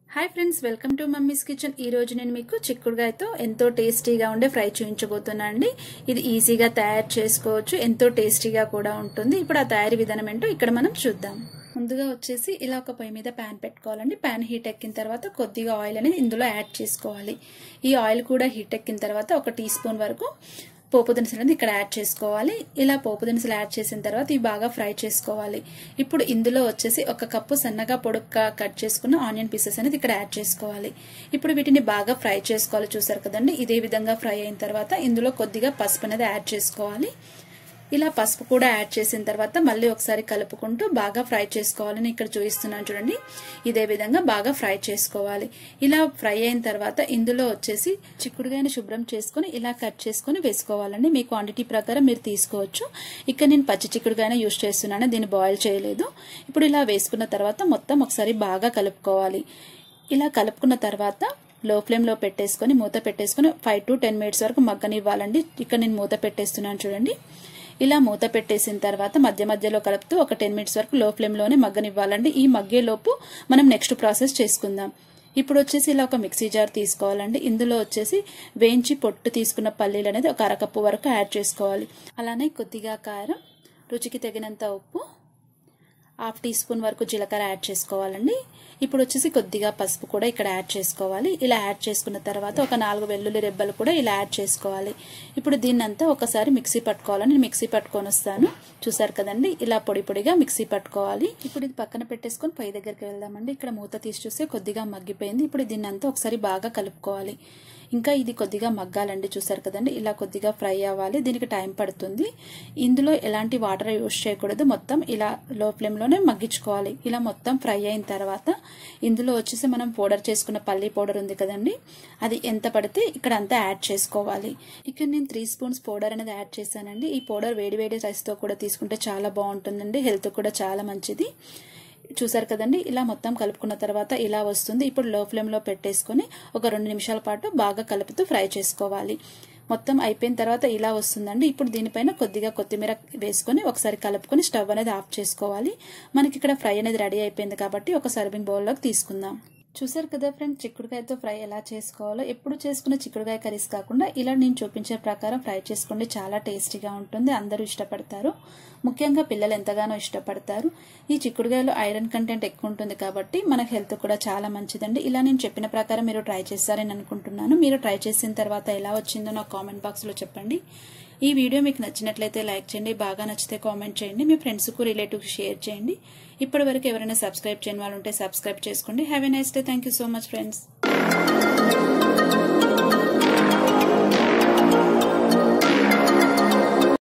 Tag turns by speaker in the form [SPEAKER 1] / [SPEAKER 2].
[SPEAKER 1] hi friends welcome to mummy's kitchen ఈ రోజు నేను మీకు చిక్కుడుగాయతో ఎంతో టేస్టీగా ఉండే ఫ్రై చూపించబోతున్నాను అండి ఇది ఈజీగా తయారు చేసుకోవచ్చు ఎంతో టేస్టీగా కూడా ఉంటుంది ఇప్పుడు ఆ తయారీ విధానం ఏంటో ఇక్కడ మనం చూద్దాం ముందుగా వచ్చేసి ఇలా ఒక పొయ్యి మీద ప్యాన్ పెట్టుకోవాలండి ప్యాన్ హీట్ ఎక్కిన తర్వాత కొద్దిగా ఆయిల్ అనేది ఇందులో యాడ్ చేసుకోవాలి ఈ ఆయిల్ కూడా హీట్ ఎక్కిన తర్వాత ఒక టీ స్పూన్ వరకు పోపు దినుసులు అనేది ఇక్కడ యాడ్ చేసుకోవాలి ఇలా పోపు దినుసులు యాడ్ చేసిన తర్వాత ఇవి బాగా ఫ్రై చేసుకోవాలి ఇప్పుడు ఇందులో వచ్చేసి ఒక కప్పు సన్నగా పొడుగ్గా కట్ చేసుకున్న ఆనియన్ పీసెస్ అనేది ఇక్కడ యాడ్ చేసుకోవాలి ఇప్పుడు వీటిని బాగా ఫ్రై చేసుకోవాలి చూసారు కదండి ఇదే విధంగా ఫ్రై అయిన తర్వాత ఇందులో కొద్దిగా పసుపు అనేది యాడ్ చేసుకోవాలి ఇలా పసుపు కూడా యాడ్ చేసిన తర్వాత మళ్ళీ ఒకసారి కలుపుకుంటూ బాగా ఫ్రై చేసుకోవాలని ఇక్కడ చూపిస్తున్నాను చూడండి ఇదే విధంగా బాగా ఫ్రై చేసుకోవాలి ఇలా ఫ్రై అయిన తర్వాత ఇందులో వచ్చేసి చిక్కుడుగాయని శుభ్రం చేసుకుని ఇలా కట్ చేసుకుని వేసుకోవాలండి మీ క్వాంటిటీ ప్రకారం మీరు తీసుకోవచ్చు ఇక్కడ నేను పచ్చి చిక్కుడుగాయన యూజ్ చేస్తున్నాను దీన్ని బాయిల్ చేయలేదు ఇప్పుడు ఇలా వేసుకున్న తర్వాత మొత్తం ఒకసారి బాగా కలుపుకోవాలి ఇలా కలుపుకున్న తర్వాత లో ఫ్లేమ్లో పెట్టేసుకొని మూత పెట్టేసుకొని ఫైవ్ టు టెన్ మినిట్స్ వరకు మగ్గనివ్వాలండి ఇక్కడ నేను మూత పెట్టేస్తున్నాను చూడండి ఇలా మూత పెట్టేసిన తర్వాత మధ్య మధ్యలో కలుపుతూ ఒక టెన్ మినిట్స్ వరకు లో ఫ్లేమ్లోనే మగ్గనివ్వాలండి ఈ మగ్గేలోపు మనం నెక్స్ట్ ప్రాసెస్ చేసుకుందాం ఇప్పుడు వచ్చేసి ఇలా ఒక మిక్సీ జార్ తీసుకోవాలండి ఇందులో వచ్చేసి వేయించి పొట్టు తీసుకున్న పల్లీలు అనేది ఒక అరకప్పు వరకు యాడ్ చేసుకోవాలి అలానే కొద్దిగా కారం రుచికి తగినంత ఉప్పు హాఫ్ టీ స్పూన్ వరకు జీలకర్ర యాడ్ చేసుకోవాలండి ఇప్పుడు వచ్చేసి కొద్దిగా పసుపు కూడా ఇక్కడ యాడ్ చేసుకోవాలి ఇలా యాడ్ చేసుకున్న తర్వాత ఒక నాలుగు వెల్లుల్లి రెబ్బలు కూడా ఇలా యాడ్ చేసుకోవాలి ఇప్పుడు దీన్నంతా ఒకసారి మిక్సీ పట్టుకోవాలని మిక్సీ పట్టుకొని వస్తాను చూసారు కదండి ఇలా పొడి పొడిగా మిక్సీ పట్టుకోవాలి ఇప్పుడు ఇది పక్కన పెట్టేసుకొని పొయ్యి దగ్గరికి వెళ్దామండి ఇక్కడ మూత తీసి చూస్తే కొద్దిగా మగ్గిపోయింది ఇప్పుడు దీన్నంతా ఒకసారి బాగా కలుపుకోవాలి ఇంకా ఇది కొద్దిగా మగ్గాలండి చూసారు కదండి ఇలా కొద్దిగా ఫ్రై అవ్వాలి దీనికి టైం పడుతుంది ఇందులో ఎలాంటి వాటర్ యూస్ చేయకూడదు మొత్తం ఇలా లో ఫ్లేమ్లోనే మగ్గించుకోవాలి ఇలా మొత్తం ఫ్రై అయిన తర్వాత ఇందులో వచ్చేసి మనం పౌడర్ చేసుకున్న పల్లీ పౌడర్ ఉంది కదండి అది ఎంత పడితే ఇక్కడ అంతా యాడ్ చేసుకోవాలి ఇక్కడ నేను త్రీ స్పూన్స్ పౌడర్ అనేది యాడ్ చేశానండి ఈ పౌడర్ వేడి వేడి రైస్తో కూడా తీసుకుంటే చాలా బాగుంటుందండి హెల్త్ కూడా చాలా మంచిది చూసారు కదండి ఇలా మొత్తం కలుపుకున్న తర్వాత ఇలా వస్తుంది ఇప్పుడు లో ఫ్లేమ్లో పెట్టేసుకొని ఒక రెండు నిమిషాల పాటు బాగా కలుపుతూ ఫ్రై చేసుకోవాలి మొత్తం అయిపోయిన తర్వాత ఇలా వస్తుందండి ఇప్పుడు దీనిపైన కొద్దిగా కొత్తిమీర వేసుకొని ఒకసారి కలుపుకొని స్టవ్ అనేది ఆఫ్ చేసుకోవాలి మనకి ఇక్కడ ఫ్రై అనేది రెడీ అయిపోయింది కాబట్టి ఒక సర్వింగ్ బౌల్లోకి తీసుకుందాం చూసారు కదా ఫ్రెండ్స్ చిక్కుడుకాయతో ఫ్రై ఎలా చేసుకోవాలో ఎప్పుడు చేసుకున్న చిక్కుడుకాయ కర్రీస్ కాకుండా ఇలా నేను చూపించే ప్రకారం ఫ్రై చేసుకోండి చాలా టేస్టీగా ఉంటుంది అందరూ ఇష్టపడతారు ముఖ్యంగా పిల్లలు ఎంతగానో ఇష్టపడతారు ఈ చిక్కుడుకాయలో ఐరన్ కంటెంట్ ఎక్కువ ఉంటుంది కాబట్టి మన హెల్త్ కూడా చాలా మంచిదండి ఇలా నేను చెప్పిన ప్రకారం మీరు ట్రై చేస్తారని అనుకుంటున్నాను మీరు ట్రై చేసిన తర్వాత ఎలా వచ్చిందో నాకు కామెంట్ బాక్స్లో చెప్పండి ఈ వీడియో మీకు నచ్చినట్లయితే లైక్ చేయండి బాగా నచ్చితే కామెంట్ చేయండి మీ ఫ్రెండ్స్కు రిలేటివ్కి షేర్ చేయండి ఇప్పటి వరకు ఎవరైనా సబ్స్క్రైబ్ చేయని వాళ్ళు ఉంటే సబ్స్క్రైబ్ చేసుకోండి have a nice day thank so much friends